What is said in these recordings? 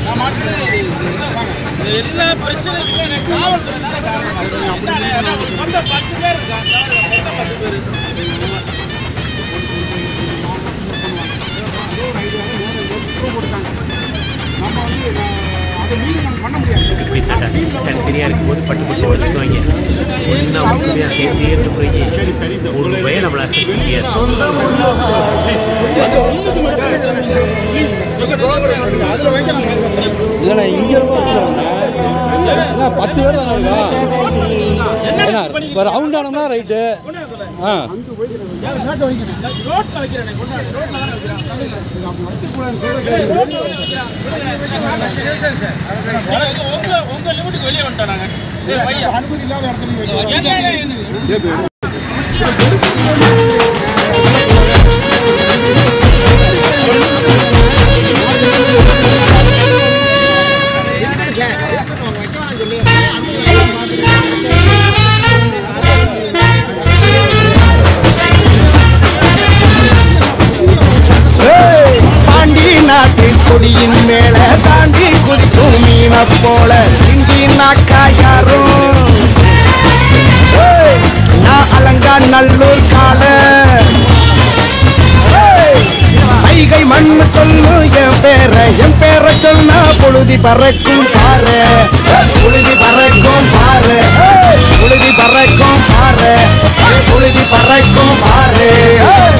எல்லா பிரச்சனைக்கும் எனக்கு காவல்துறை தானே காரணம் வந்த பத்து பேர் இருக்காங்க மொத்தம் பத்து பேர் இப்படி தட்டா தனித்தனியாக இருக்கும்போது பட்டு பட்டு ஒதுக்குவாங்க ஒன்றா ஒற்றுமையாக சேர்த்து ஏற்று போய் ஒரு பயம் நம்மளை அசைக்க முடியாது இல்லைண்ணா இங்கே ரொம்ப வச்சுருக்காங்க பத்து பேர் தானே இருக்கா என்ன இப்போ ரவுண்ட் ஆனோம்னா ரைட்டு ஆ ரோட்ல வைக்கிறேன் கொண்டாடு ரோட்ல தானே வைக்கிறேன் உங்க உங்க லிமிட்டுக்கு வெளியே வந்துட்டோம் நாங்க ஏய், பையா. ஏங்க, ஏங்க, ஏங்க. பாண்டி நாட்டு கொடியின் மேல தாண்டி குதிக்கும் மீன போல சிண்டி நாக்கா யாரும் ஏய், நான் அலங்கா நல்லூர் கால ஏய், வைகை மண்ணு சொல்லு என் பேர என் பேர சொன்னா பொழுதி பறக்கும் பாரு பொழுதி பறக்கும் பாரு ஏய், பொழுதி பறக்கும் பாரு ஏய், பொழுதி பறக்கும் பாரு ஏய்.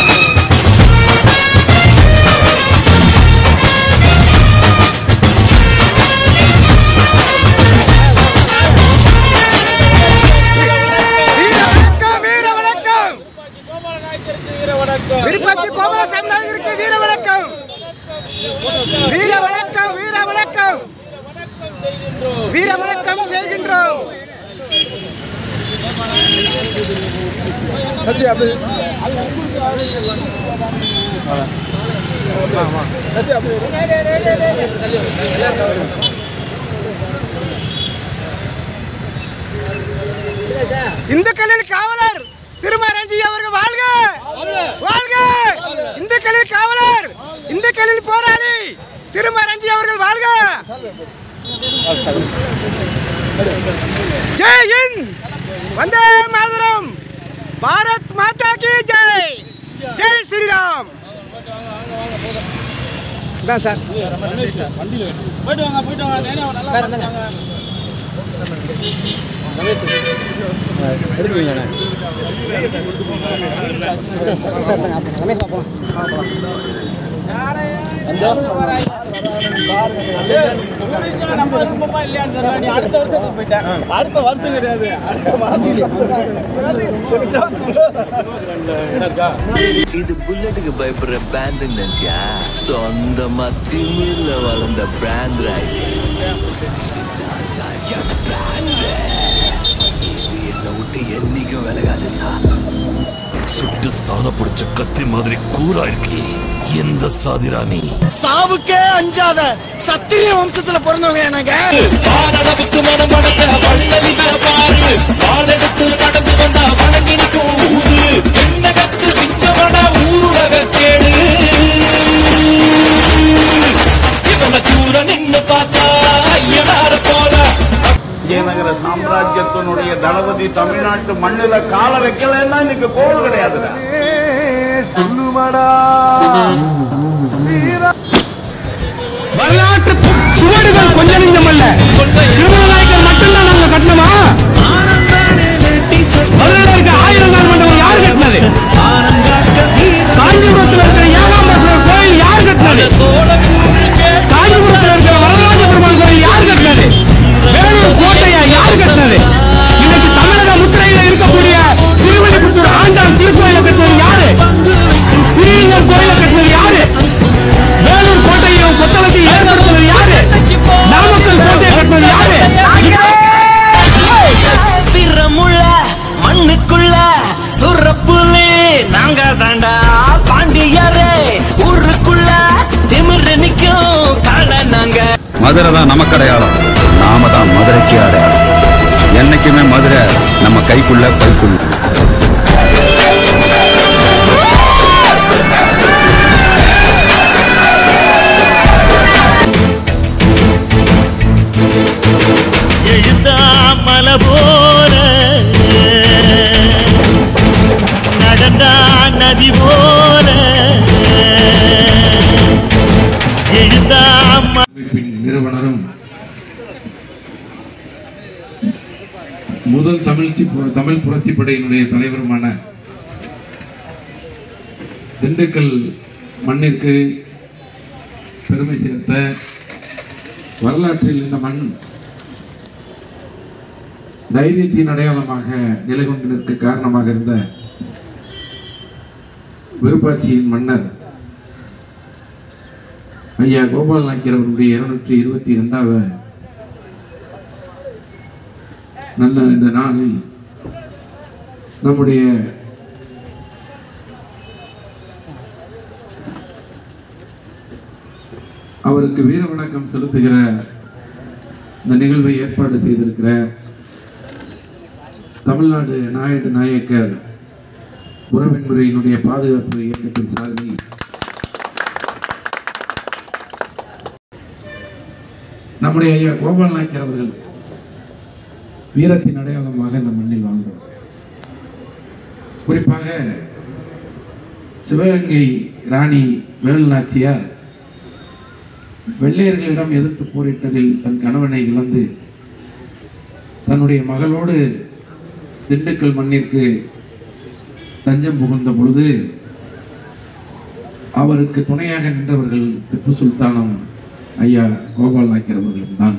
வீர வணக்கம் கோபால நாயக்கருக்கு வீர வணக்கம் விருப்பத்தி கோமலசாமி நாயகருக்கு வீர வணக்கம் வீர வணக்கம் வீர வணக்கம் வீர வணக்கம் செய்கின்றோம் இந்துக்களின் காவலர் திருமரஞ்சி அவர்கள் வாழ்க வாழ்க இந்துக்களின் காவலர் இந்துக்களின் போராளி திருமரஞ்சி அவர்கள் வாழ்க ஜெய் ஹிந்த் வந்தே மாதரம் பாரத் மாதா கி ஜெய் ஜெய் ஸ்ரீராம் இதான் சார் போயிட்டு வாங்க போயிட்டு வாங்க நேரா நல்லா பார்த்தாங்க. நம்ம விருப்பமா இல்லையான்னு தெரியல. நீ அடுத்த வருஷத்துக்கு போயிட்ட அடுத்த வருஷம் கிடையாது இது புல்லட்டுக்கு பயப்படுற பேண்ட் நினைச்சியா சொந்தமா திமிர்ல வளர்ந்த பிராண்ட் ரைட் என்ன விட்டு என்னைக்கும் விலகாது சார் சுட்டு சாண பிடிச்ச கத்தி மாதிரி கூரா இருக்கி எந்த சாதிரா நீ சாவுக்கே அஞ்சாத சத்திரிய வம்சத்துல பிறந்தவங்க எனக்கு பாரளவுக்கு மனம் படைத்த வள்ளலி பாரு வாழெடுத்து நடந்து வந்தா வணங்கி நிற்கும் ஊரு என்னகத்து சிங்கமட ஊரக கேடு இவன தூர நின்னு பார்த்தா ஐயனார போல விஜயநகர சாம்ராஜ்யத்தினுடைய தளபதி தமிழ்நாட்டு மண்ணில கால வைக்கலன்னா இன்னைக்கு கோடு கிடையாதுடா வரலாற்று சுவடுகள் கொஞ்சம் நெஞ்சமல்ல திருமணநாயக்கர் மட்டும்தான் நாங்க கட்டணுமா மதுரையில் இருக்க ஆயிரம் நாள் மண்டபம் யார் கட்டினது காஞ்சிபுரத்தில் இருக்கிற ஏகாம்பரேஸ்வரர் கோயில் யார் கட்டினது காஞ்சிபுரத்தில் இருக்கிற வரதராஜ பெருமாள் கோயில் யார் கட்டினது வேலூர் கோட்டையா யார் கட்டினது இன்னைக்கு தமிழக முத்திரையில இருக்கக்கூடிய திருவள்ளிபுத்தூர் ஆண்டாள் திருக்கோயில கட்டினது யாரு ஸ்ரீலிங்கம் கோயில கட்டினது யாரு வேலூர் கோட்டையும் கொத்தளத்தையும் ஏற்படுத்தினது யாரு நாமக்கல் கோட்டையை கட்டினது யாரு பிறமுள்ள மண்ணுக்குள்ள சுரப்புலே நாங்க தாண்டா பாண்டியரே ஊருக்குள்ள திமிரு நிக்கும் கால நாங்க மதுரை தான் நமக்கு அடையாளம் நாம தான் மதுரைக்கு அடையாளம் என்னைக்குமே மதுரை நம்ம கைக்குள்ள பைக்குள்ள அமைப்பின் நிறுவனரும் முதல் தமிழ்ச்சி தமிழ் புரட்சிப் படையினுடைய தலைவருமான திண்டுக்கல் மண்ணிற்கு பெருமை சேர்த்த வரலாற்றில் இந்த மண் தைரியத்தின் அடையாளமாக நிலை கொண்டு நிற்க காரணமாக இருந்த விருப்பாட்சியின் மன்னர் ஐயா கோபால் நாயக்கர் அவருடைய இருநூற்றி இருபத்தி இரண்டாவது நல்ல இந்த நாளில் நம்முடைய அவருக்கு வீர வணக்கம் செலுத்துகிற இந்த நிகழ்வை ஏற்பாடு செய்திருக்கிற தமிழ்நாடு நாயுடு நாயக்கர் உறவின்முறையினுடைய பாதுகாப்பு இயக்கத்தின் சார்பில் நம்முடைய ஐயா கோபால் நாயக்கர் அவர்கள் வீரத்தின் அடையாளமாக இந்த மண்ணில் வாழ்ந்தவர் குறிப்பாக சிவகங்கை ராணி வேலுநாச்சியார் வெள்ளையர்களிடம் எதிர்த்து போரிட்டதில் தன் கணவனை இழந்து தன்னுடைய மகளோடு திண்டுக்கல் மண்ணிற்கு தஞ்சம் புகுந்த பொழுது அவருக்கு துணையாக நின்றவர்கள் திப்பு சுல்தானம் ஐயா கோபால் நாயக்கர் அவர்களும் தான்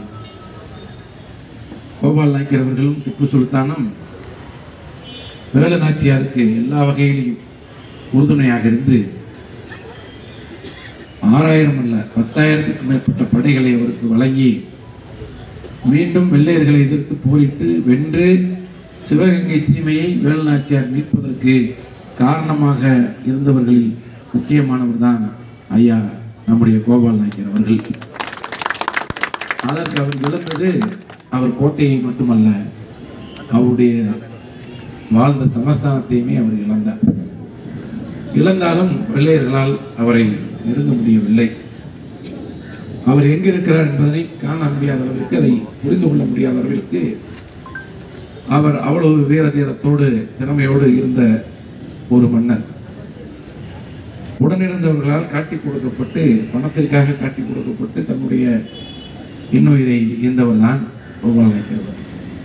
கோபால் நாயக்கர் அவர்களும் திப்பு சுல்தானும் வேலு நாச்சியாருக்கு எல்லா வகையிலையும் உறுதுணையாக இருந்து ஆறாயிரம் அல்ல பத்தாயிரத்துக்கும் மேற்பட்ட படைகளை அவருக்கு வழங்கி மீண்டும் வெள்ளையர்களை எதிர்த்து போரிட்டு வென்று சிவகங்கை சீமையை வேலுநாச்சியார் மீட்பதற்கு காரணமாக இருந்தவர்களில் முக்கியமானவர் தான் ஐயா நம்முடைய கோபால் நாயக்கர் அவர்கள் அதற்கு அவர் இழந்தது அவர் கோட்டையை மட்டுமல்ல அவருடைய வாழ்ந்த சமஸ்தானத்தையுமே அவர் இழந்தார் இழந்தாலும் வெள்ளையர்களால் அவரை நெருங்க முடியவில்லை அவர் எங்கிருக்கிறார் என்பதனை காண முடியாத அளவிற்கு அதை புரிந்து கொள்ள முடியாத அளவிற்கு அவர் அவ்வளவு வீர தீரத்தோடு திறமையோடு இருந்த ஒரு மன்னர் உடனிருந்தவர்களால் காட்டி கொடுக்கப்பட்டு பணத்திற்காக காட்டி கொடுக்கப்பட்டு தன்னுடைய இன்னுயிரை ஈந்தவர் தான் கோபால் நாயக்கர்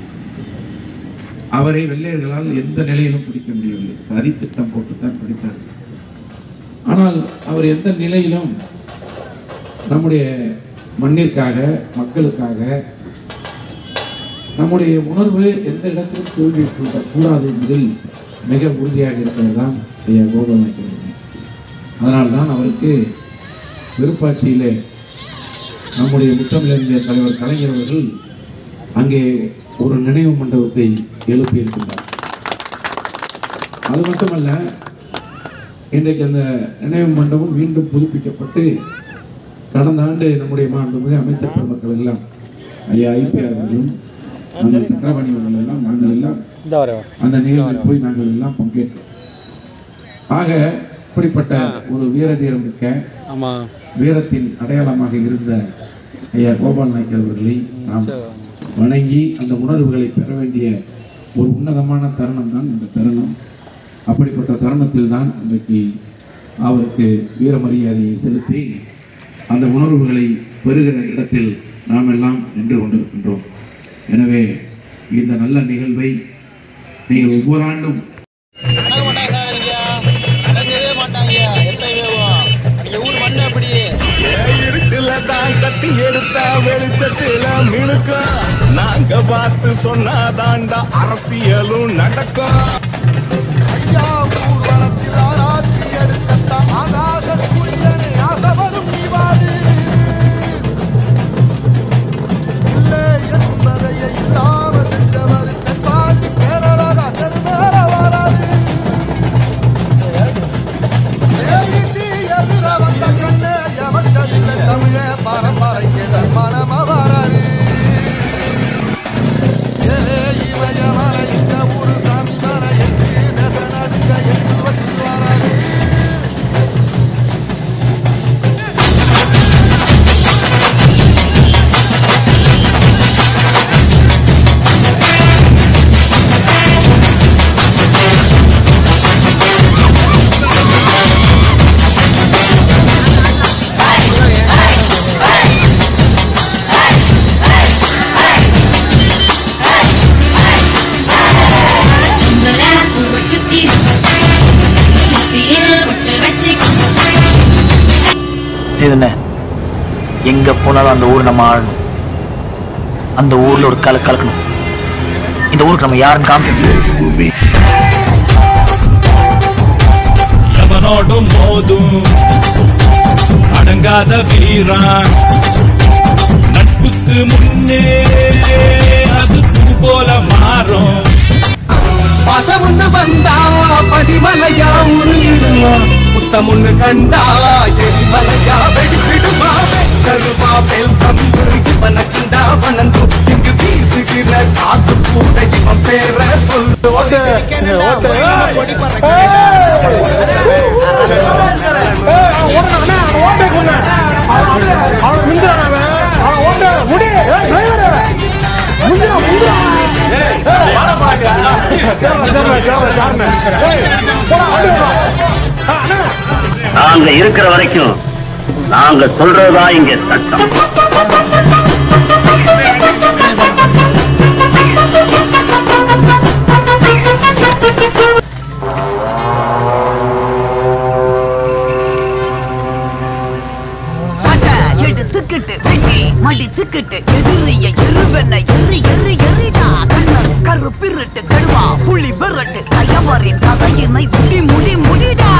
அவரை வெள்ளையர்களால் எந்த நிலையிலும் பிடிக்க முடியவில்லை சரி திட்டம் போட்டுத்தான் பிடித்தார் ஆனால் அவர் எந்த நிலையிலும் நம்முடைய மண்ணிற்காக மக்களுக்காக நம்முடைய உணர்வு எந்த இடத்திலும் தோல்வி கூடாது என்பதில் மிக உறுதியாக இருப்பது தான் ஐயா கோபால் நாயக்கர் அதனால் தான் அவருக்கு விருப்பாட்சியிலே நம்முடைய முத்தமிழறிஞர் தலைவர் கலைஞர் அவர்கள் அங்கே ஒரு நினைவு மண்டபத்தை எழுப்பியிருக்கின்றார் அது மட்டுமல்ல இன்றைக்கு அந்த நினைவு மண்டபம் மீண்டும் புதுப்பிக்கப்பட்டு கடந்த ஆண்டு நம்முடைய மாண்புமிகு அமைச்சர் பெருமக்கள் எல்லாம் ஐயா ஐபிஆர் அவர்களும் அண்ணன் சக்கரபாணி அவர்கள் எல்லாம் நாங்கள் எல்லாம் இந்த வரேன் அந்த நிகழ்வில் போய் நாங்கள் எல்லாம் பங்கேற்றோம் ஆக இப்படிப்பட்ட ஒரு வீரதீரம் மிக்க ஆமாம் வீரத்தின் அடையாளமாக இருந்த ஐயா கோபால் நாயக்கர் அவர்களை நாம் வணங்கி அந்த உணர்வுகளை பெற வேண்டிய ஒரு உன்னதமான தருணம் தான் இந்த தருணம் அப்படிப்பட்ட தருணத்தில் தான் இன்றைக்கு அவருக்கு வீர மரியாதையை செலுத்தி அந்த உணர்வுகளை பெறுகிற இடத்தில் நாம் எல்லாம் நின்று கொண்டிருக்கின்றோம் எனவே இந்த நல்ல நிகழ்வை நீங்கள் ஒவ்வொரு ஆண்டும் அடங்க மாட்டாங்க சார் இங்க அடங்கவே மாட்டாங்க எப்பயும் இங்க ஊர் மண்ணு அப்படி இருட்டுல தான் கத்தி எடுத்த வெளிச்சத்துல மினுக்கும் நாங்க பார்த்து சொன்னாதாண்டா அரசியலும் நடக்கும் ஐயா ஊர்வலத்தில் ஆராய்ச்சி எடுத்த ஆகாச சூரியனை ஆசவனும் நீவாது இல்லை என்பதை இல்லாம சென்றவர் பாட்டி பேரலாக தெருமேற வராது செய்தி எதிர வந்த கண்ணே எவற்றதில்லை தமிழ பரம்பரைக்கு தர்மணம் வராது ஏலே இமயமல இந்த ஊரு சாமி மல என்று நெச நடுங்க என்று வச்சு வராது ஏய் போனாலும் அந்த ஊர் நம்ம ஆளணும் அந்த ஊர்ல ஒரு கல கலக்கணும் இந்த ஊருக்கு நம்ம யாருன்னு காமிக்கணும் எவனோடும் மோதும் அடங்காத வீரா நட்புக்கு முன்னே அது பூ போல மாறும் பசமுன்னு வந்தா பதிமலையா உருகிடுமா புத்தமுன்னு கண்டா எரிமலையா வெடிச்சிடுமா கருவா பெல் கம்பு இவன கண்டா வனந்து இங்கு வீசுகிற காத்து கூட இவன் பேர சொல்லு நாங்க இருக்கிற வரைக்கும் நாங்க சொல்றதுதான் இங்க சட்டம் சட்டை எடுத்துக்கிட்டு வெட்டி மடிச்சுக்கிட்டு எதிரிய எருவென்ன எரி எரி எரிடா கண்ணன் கருப்பிருட்டு கடுவா புள்ளி விரட்டு கயவரின் கதையினை முடி முடி முடிடா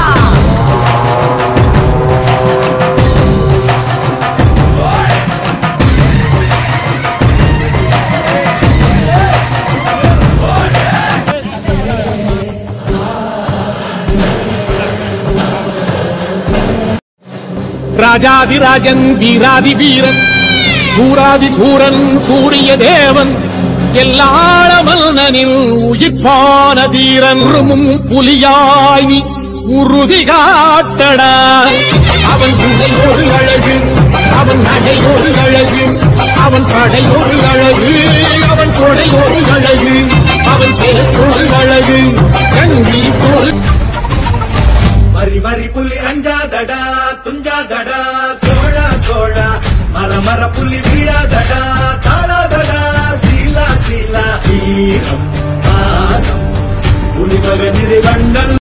ராஜாதிராஜன் வீராதி வீரன் சூராதி சூரன் சூரிய தேவன் எல்லாள மன்னனின் உயிர்ப்பான தீரன் உருமும் புலியாய் நீ உறுதி காட்டடா அவன் உடை ஒரு அழகு அவன் நடை ஒரு அழகு அவன் படை ஒரு அழகு அவன் கொடை ஒரு அழகு அவன் பேச்சொரு அழகு கண்டி சொல் வரி வரி புலி அஞ்சாதடா துஞ்சாதடா சோழா சோழா மர மர புலி வீழாதடா தாழாதடா சீலா சீலா ஈரம் பாதம் புலிவக நிறை வண்டல்